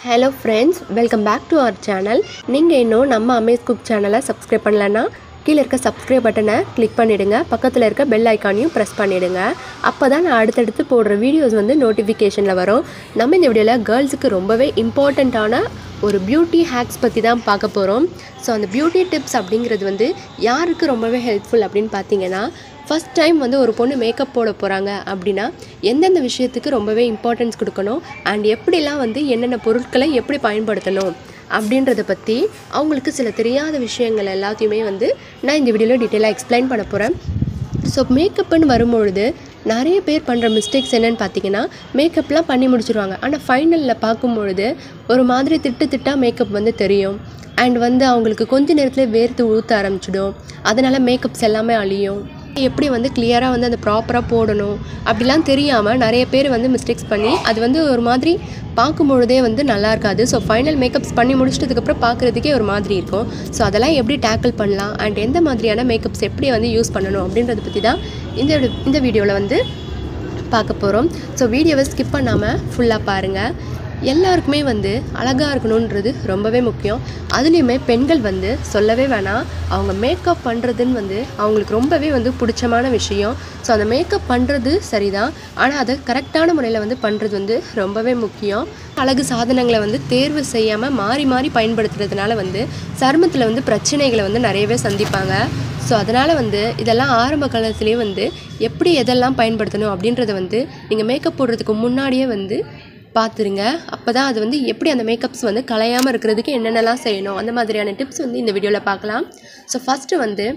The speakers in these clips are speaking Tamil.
hello friends welcome back to our channel நீங்கள் இன்னும் நம்ம அமேஸ் குக் சேனலை சப்ஸ்கிரைப் பண்ணலன்னா கீழே இருக்க சப்ஸ்கிரைப் பட்டனை கிளிக் பண்ணிவிடுங்க பக்கத்தில் இருக்க பெல் ஐக்கானையும் ப்ரெஸ் பண்ணிவிடுங்க அப்போ தான் நான் அடுத்தடுத்து போடுற வீடியோஸ் வந்து நோட்டிஃபிகேஷனில் வரும் நம்ம இந்த வீடியோவில் கேர்ள்ஸுக்கு ரொம்பவே இம்பார்ட்டண்ட்டான ஒரு பியூட்டி ஹேக்ஸ் பற்றி தான் பார்க்க போகிறோம் ஸோ அந்த பியூட்டி டிப்ஸ் அப்படிங்கிறது வந்து யாருக்கு ரொம்பவே ஹெல்ப்ஃபுல் அப்படின்னு பார்த்தீங்கன்னா ஃபஸ்ட் டைம் வந்து ஒரு பொண்ணு மேக்கப் போட போகிறாங்க அப்படின்னா எந்தெந்த விஷயத்துக்கு ரொம்பவே இம்பார்ட்டன்ஸ் கொடுக்கணும் அண்ட் எப்படிலாம் வந்து என்னென்ன பொருட்களை எப்படி பயன்படுத்தணும் அப்படின்றத பற்றி அவங்களுக்கு சில தெரியாத விஷயங்கள் எல்லாத்தையுமே வந்து நான் இந்த வீடியோவில் டீட்டெயிலாக எக்ஸ்பிளைன் பண்ண போகிறேன் ஸோ மேக்கப்புன்னு வரும்பொழுது நிறைய பேர் பண்ணுற மிஸ்டேக்ஸ் என்னென்னு பார்த்தீங்கன்னா மேக்கப்லாம் பண்ணி முடிச்சிருவாங்க ஆனால் ஃபைனலில் பார்க்கும்பொழுது ஒரு மாதிரி திட்டு திட்டாக மேக்கப் வந்து தெரியும் அண்ட் வந்து அவங்களுக்கு கொஞ்ச நேரத்தில் வேர்த்து ஊற்ற ஆரம்பிச்சிடும் அதனால் மேக்கப்ஸ் எல்லாமே அழியும் எப்படி வந்து கிளியராக வந்து அந்த ப்ராப்பராக போடணும் அப்படிலாம் தெரியாமல் நிறைய பேர் வந்து மிஸ்டேக்ஸ் பண்ணி அது வந்து ஒரு மாதிரி பார்க்கும் பொழுதே வந்து நல்லா இருக்காது ஸோ ஃபைனல் மேக்கப்ஸ் பண்ணி முடிச்சிட்டதுக்கப்புறம் பார்க்குறதுக்கே ஒரு மாதிரி இருக்கும் ஸோ அதெல்லாம் எப்படி டேக்கிள் பண்ணலாம் அண்ட் எந்த மாதிரியான மேக்கப்ஸ் எப்படி வந்து யூஸ் பண்ணணும் அப்படின்றத பற்றி தான் இந்த வி- இந்த வீடியோவில் வந்து பார்க்க போகிறோம் ஸோ வீடியோவை ஸ்கிப் பண்ணாமல் ஃபுல்லாக பாருங்கள் எல்லாருக்குமே வந்து அழகாக இருக்கணுன்றது ரொம்பவே முக்கியம் அதுலேயுமே பெண்கள் வந்து சொல்லவே வேணாம் அவங்க மேக்கப் பண்ணுறதுன்னு வந்து அவங்களுக்கு ரொம்பவே வந்து பிடிச்சமான விஷயம் ஸோ அந்த மேக்கப் பண்ணுறது சரிதான் ஆனால் அதை கரெக்டான முறையில் வந்து பண்ணுறது வந்து ரொம்பவே முக்கியம் அழகு சாதனங்களை வந்து தேர்வு செய்யாமல் மாறி மாறி பயன்படுத்துறதுனால வந்து சருமத்தில் வந்து பிரச்சனைகளை வந்து நிறையவே சந்திப்பாங்க ஸோ அதனால் வந்து இதெல்லாம் ஆரம்ப காலத்துலேயே வந்து எப்படி எதெல்லாம் பயன்படுத்தணும் அப்படின்றத வந்து நீங்கள் மேக்கப் போடுறதுக்கு முன்னாடியே வந்து பார்த்துருங்க அப்போ தான் அது வந்து எப்படி அந்த மேக்கப்ஸ் வந்து கலையாமல் இருக்கிறதுக்கு என்னென்னலாம் செய்யணும் அந்த மாதிரியான டிப்ஸ் வந்து இந்த வீடியோவில் பார்க்கலாம் ஸோ ஃபஸ்ட்டு வந்து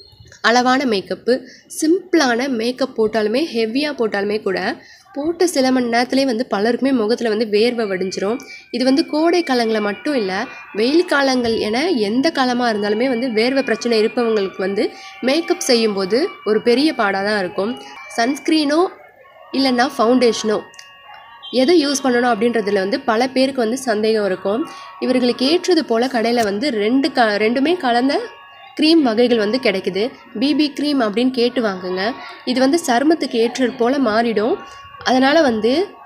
அளவான மேக்கப்பு சிம்பிளான மேக்கப் போட்டாலுமே ஹெவியாக போட்டாலுமே கூட போட்ட சில மணி நேரத்துலேயே வந்து பலருக்குமே முகத்தில் வந்து வேர்வை வடிஞ்சிரும் இது வந்து கோடை காலங்களில் மட்டும் இல்லை வெயில் காலங்கள் என எந்த காலமாக இருந்தாலுமே வந்து வேர்வை பிரச்சனை இருப்பவங்களுக்கு வந்து மேக்கப் செய்யும்போது ஒரு பெரிய பாடாக தான் இருக்கும் சன்ஸ்க்ரீனோ இல்லைன்னா ஃபவுண்டேஷனோ எதை யூஸ் பண்ணணும் அப்படின்றதுல வந்து பல பேருக்கு வந்து சந்தேகம் இருக்கும் இவர்களுக்கு ஏற்றது போல் கடையில் வந்து ரெண்டு க ரெண்டுமே கலந்த க்ரீம் வகைகள் வந்து கிடைக்குது பிபி க்ரீம் அப்படின்னு கேட்டு வாங்குங்க இது வந்து சருமத்துக்கு ஏற்றது போல் மாறிடும் அதனால் வந்து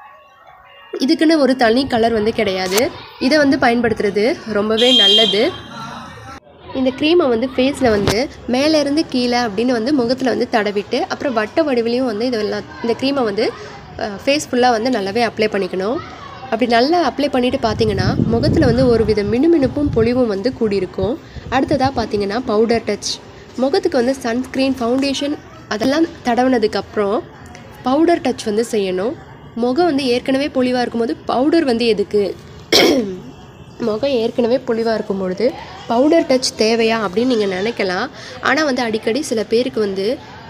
இதுக்குன்னு ஒரு தனி கலர் வந்து கிடையாது இதை வந்து பயன்படுத்துறது ரொம்பவே நல்லது இந்த க்ரீமை வந்து ஃபேஸில் வந்து மேலேருந்து கீழே அப்படின்னு வந்து முகத்தில் வந்து தடவிட்டு அப்புறம் வட்ட வடிவிலையும் வந்து இதெல்லாம் இந்த க்ரீமை வந்து ஃபேஸ் ஃபுல்லாக வந்து நல்லாவே அப்ளை பண்ணிக்கணும் அப்படி நல்லா அப்ளை பண்ணிட்டு பார்த்தீங்கன்னா முகத்தில் வந்து ஒரு வித மினுமினுப்பும் பொலிவும் வந்து கூடியிருக்கும் அடுத்ததாக பார்த்தீங்கன்னா பவுடர் டச் முகத்துக்கு வந்து சன்ஸ்க்ரீன் ஃபவுண்டேஷன் அதெல்லாம் தடவினதுக்கப்புறம் பவுடர் டச் வந்து செய்யணும் முகம் வந்து ஏற்கனவே பொலிவாக இருக்கும்போது பவுடர் வந்து எதுக்கு முகம் ஏற்கனவே பொலிவாக இருக்கும் பொழுது பவுடர் டச் தேவையா அப்படின்னு நீங்கள் நினைக்கலாம் ஆனால் வந்து அடிக்கடி சில பேருக்கு வந்து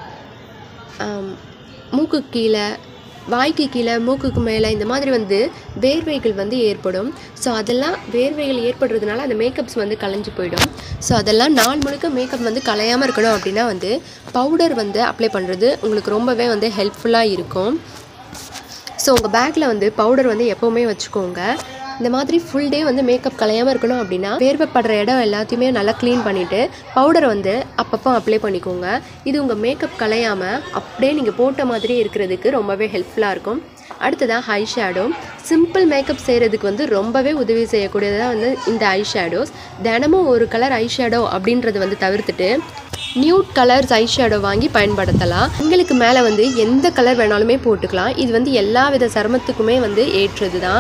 ஆம், மூக்கு கீழே வாய்க்கு கீழே மூக்குக்கு மேலே இந்த மாதிரி வந்து வேர்வைகள் வந்து ஏற்படும் ஸோ அதெல்லாம் வேர்வைகள் ஏற்படுறதுனால அந்த மேக்கப்ஸ் வந்து கலைஞ்சு போயிடும் ஸோ அதெல்லாம் நாள் முழுக்க மேக்கப் வந்து கலையாமல் இருக்கணும் அப்படின்னா வந்து பவுடர் வந்து அப்ளை பண்ணுறது உங்களுக்கு ரொம்பவே வந்து ஹெல்ப்ஃபுல்லாக இருக்கும் ஸோ உங்கள் பேக்கில் வந்து பவுடர் வந்து எப்போவுமே வச்சுக்கோங்க இந்த மாதிரி ஃபுல் டே வந்து மேக்கப் கலையாமல் இருக்கணும் அப்படின்னா வேர்வைப்படுற இடம் எல்லாத்தையுமே நல்லா க்ளீன் பண்ணிவிட்டு பவுடரை வந்து அப்பப்போ அப்ளை பண்ணிக்கோங்க இது உங்கள் மேக்கப் கலையாமல் அப்படியே நீங்கள் போட்ட மாதிரியே இருக்கிறதுக்கு ரொம்பவே ஹெல்ப்ஃபுல்லாக இருக்கும் அடுத்ததாக ஹை ஷேடோ சிம்பிள் மேக்கப் செய்கிறதுக்கு வந்து ரொம்பவே உதவி செய்யக்கூடியதாக வந்து இந்த ஐ ஷேடோஸ் தினமும் ஒரு கலர் ஐ ஷேடோ அப்படின்றத வந்து தவிர்த்துட்டு நியூட் கலர்ஸ் ஐ ஷேடோ வாங்கி பயன்படுத்தலாம் உங்களுக்கு மேலே வந்து எந்த கலர் வேணாலுமே போட்டுக்கலாம் இது வந்து எல்லா வித சருமத்துக்குமே வந்து ஏற்றது தான்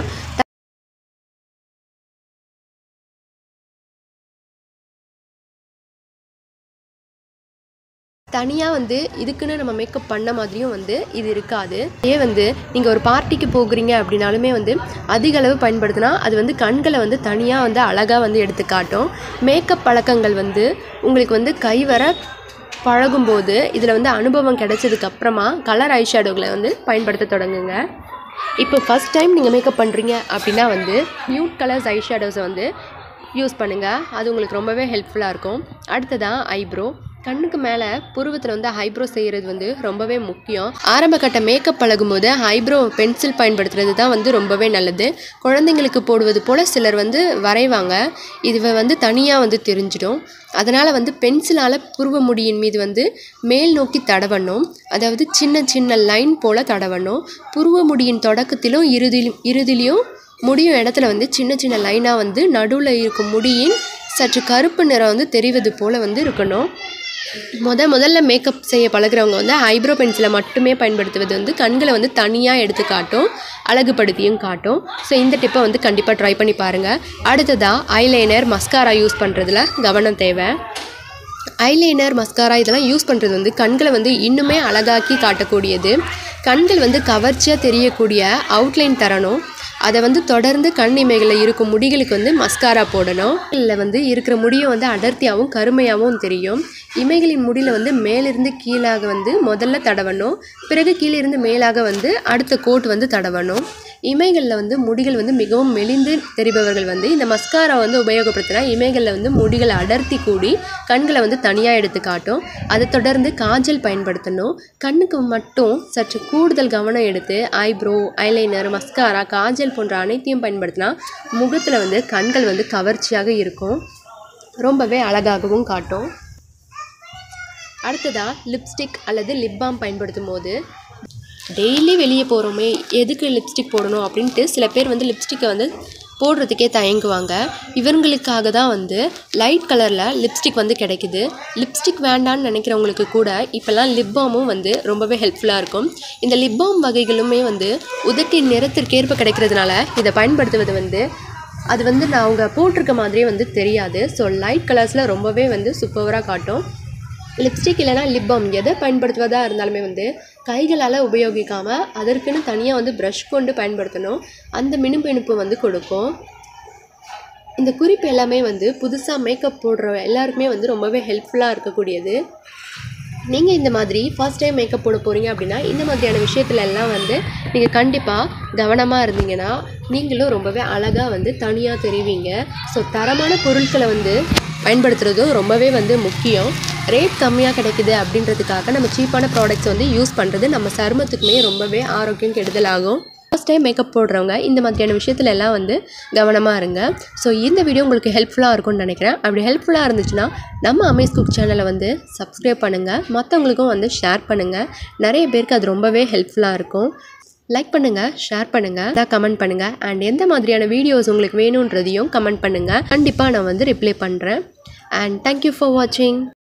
தனியாக வந்து இதுக்குன்னு நம்ம மேக்கப் பண்ண மாதிரியும் வந்து இது இருக்காது இதே வந்து நீங்கள் ஒரு பார்ட்டிக்கு போகிறீங்க அப்படின்னாலுமே வந்து அதிக அளவு பயன்படுத்தினா அது வந்து கண்களை வந்து தனியாக வந்து அழகாக வந்து எடுத்து காட்டும் மேக்கப் பழக்கங்கள் வந்து உங்களுக்கு வந்து கைவர பழகும்போது இதில் வந்து அனுபவம் கிடைச்சதுக்கு அப்புறமா கலர் ஐ ஷேடோகளை வந்து பயன்படுத்த தொடங்குங்க இப்போ ஃபஸ்ட் டைம் நீங்கள் மேக்கப் பண்ணுறீங்க அப்படின்னா வந்து நியூட் கலர்ஸ் ஐ ஷேடோஸை வந்து யூஸ் பண்ணுங்கள் அது உங்களுக்கு ரொம்பவே ஹெல்ப்ஃபுல்லாக இருக்கும் அடுத்ததான் ஐப்ரோ கண்ணுக்கு மேலே புருவத்தில் வந்து ஐப்ரோ செய்கிறது வந்து ரொம்பவே முக்கியம் ஆரம்ப கட்ட மேக்கப் பழகும்போது ஐப்ரோ பென்சில் பயன்படுத்துறது தான் வந்து ரொம்பவே நல்லது குழந்தைங்களுக்கு போடுவது போல் சிலர் வந்து வரைவாங்க இது வந்து தனியாக வந்து தெரிஞ்சிடும் அதனால் வந்து பென்சிலால் புருவ முடியின் மீது வந்து மேல் நோக்கி தடவணும் அதாவது சின்ன சின்ன லைன் போல் தடவணும் புருவ முடியின் தொடக்கத்திலும் இறுதியிலும் இறுதியிலையும் முடியும் இடத்துல வந்து சின்ன சின்ன லைனாக வந்து நடுவில் இருக்கும் முடியின் சற்று கருப்பு நிறம் வந்து தெரிவது போல் வந்து இருக்கணும் முத முதல்ல மேக்கப் செய்ய பழகுறவங்க வந்து ஐப்ரோ பென்சிலை மட்டுமே பயன்படுத்துவது வந்து கண்களை வந்து தனியாக எடுத்து காட்டும் அழகுபடுத்தியும் காட்டும் ஸோ இந்த டிப்பை வந்து கண்டிப்பாக ட்ரை பண்ணி பாருங்கள் அடுத்ததாக ஐலைனர் மஸ்காரா யூஸ் பண்ணுறதுல கவனம் தேவை ஐலைனர் மஸ்காரா இதெல்லாம் யூஸ் பண்ணுறது வந்து கண்களை வந்து இன்னுமே அழகாக்கி காட்டக்கூடியது கண்கள் வந்து கவர்ச்சியாக தெரியக்கூடிய அவுட்லைன் தரணும் அதை வந்து தொடர்ந்து கண் இமைகளில் இருக்கும் முடிகளுக்கு வந்து மஸ்காரா போடணும் இல்லை வந்து இருக்கிற முடியும் வந்து அடர்த்தியாகவும் கருமையாகவும் தெரியும் இமைகளின் முடியில் வந்து மேலிருந்து கீழாக வந்து முதல்ல தடவணும் பிறகு கீழே இருந்து மேலாக வந்து அடுத்த கோட் வந்து தடவணும் இமைகளில் வந்து முடிகள் வந்து மிகவும் மெலிந்து தெரிபவர்கள் வந்து இந்த மஸ்காரா வந்து உபயோகப்படுத்தினா இமைகளில் வந்து முடிகள் அடர்த்தி கூடி கண்களை வந்து தனியாக எடுத்து காட்டும் அதை தொடர்ந்து காஜல் பயன்படுத்தணும் கண்ணுக்கு மட்டும் சற்று கூடுதல் கவனம் எடுத்து ஐப்ரோ ஐலைனர் மஸ்காரா காஜல் போன்ற அனைத்தையும் பயன்படுத்தினா முகத்தில் வந்து கண்கள் வந்து கவர்ச்சியாக இருக்கும் ரொம்பவே அழகாகவும் காட்டும் அடுத்ததாக லிப்ஸ்டிக் அல்லது லிப் பாம் பயன்படுத்தும் போது டெய்லி வெளியே போகிறோமே எதுக்கு லிப்ஸ்டிக் போடணும் அப்படின்ட்டு சில பேர் வந்து லிப்ஸ்டிக்கை வந்து போடுறதுக்கே தயங்குவாங்க இவங்களுக்காக தான் வந்து லைட் கலரில் லிப்ஸ்டிக் வந்து கிடைக்குது லிப்ஸ்டிக் வேண்டான்னு நினைக்கிறவங்களுக்கு கூட இப்போல்லாம் லிப் பாமும் வந்து ரொம்பவே ஹெல்ப்ஃபுல்லாக இருக்கும் இந்த லிப் பாம் வகைகளுமே வந்து உதட்டின் நிறத்திற்கேற்ப கிடைக்கிறதுனால இதை பயன்படுத்துவது வந்து அது வந்து நான் அவங்க போட்டிருக்க மாதிரியே வந்து தெரியாது ஸோ லைட் கலர்ஸில் ரொம்பவே வந்து சூப்பராக காட்டும் லிப்ஸ்டிக் இல்லைனா லிப் பாம் எதை பயன்படுத்துவதா இருந்தாலுமே வந்து கைகளால் உபயோகிக்காமல் அதற்குன்னு தனியாக வந்து ப்ரஷ் கொண்டு பயன்படுத்தணும் அந்த மினுமினுப்பு வந்து கொடுக்கும் இந்த குறிப்பு எல்லாமே வந்து புதுசாக மேக்கப் போடுற எல்லாருக்குமே வந்து ரொம்பவே ஹெல்ப்ஃபுல்லாக இருக்கக்கூடியது நீங்கள் இந்த மாதிரி ஃபர்ஸ்ட் டைம் மேக்கப் போட போகிறீங்க அப்படின்னா இந்த மாதிரியான விஷயத்துல எல்லாம் வந்து நீங்கள் கண்டிப்பாக கவனமாக இருந்தீங்கன்னா நீங்களும் ரொம்பவே அழகாக வந்து தனியாக தெரிவிங்க ஸோ தரமான பொருட்களை வந்து பயன்படுத்துகிறதும் ரொம்பவே வந்து முக்கியம் ரேட் கம்மியாக கிடைக்குது அப்படின்றதுக்காக நம்ம சீப்பான ப்ராடக்ட்ஸ் வந்து யூஸ் பண்ணுறது நம்ம சருமத்துக்குமே ரொம்பவே ஆரோக்கியம் கெடுதலாகும் ஃபர்ஸ்ட் டைம் மேக்கப் போடுறவங்க இந்த மாதிரியான விஷயத்துல எல்லாம் வந்து கவனமாக இருங்க ஸோ இந்த வீடியோ உங்களுக்கு ஹெல்ப்ஃபுல்லாக இருக்கும்னு நினைக்கிறேன் அப்படி ஹெல்ப்ஃபுல்லாக இருந்துச்சுன்னா நம்ம அமேஸ் குக் சேனலை வந்து சப்ஸ்கிரைப் பண்ணுங்கள் மற்றவங்களுக்கும் வந்து ஷேர் பண்ணுங்கள் நிறைய பேருக்கு அது ரொம்பவே ஹெல்ப்ஃபுல்லாக இருக்கும் லைக் பண்ணுங்கள் ஷேர் பண்ணுங்கள் தான் கமெண்ட் பண்ணுங்கள் அண்ட் எந்த மாதிரியான வீடியோஸ் உங்களுக்கு வேணுன்றதையும் கமெண்ட் பண்ணுங்கள் கண்டிப்பாக நான் வந்து ரிப்ளை பண்ணுறேன் அண்ட் தேங்க்யூ ஃபார் வாட்சிங்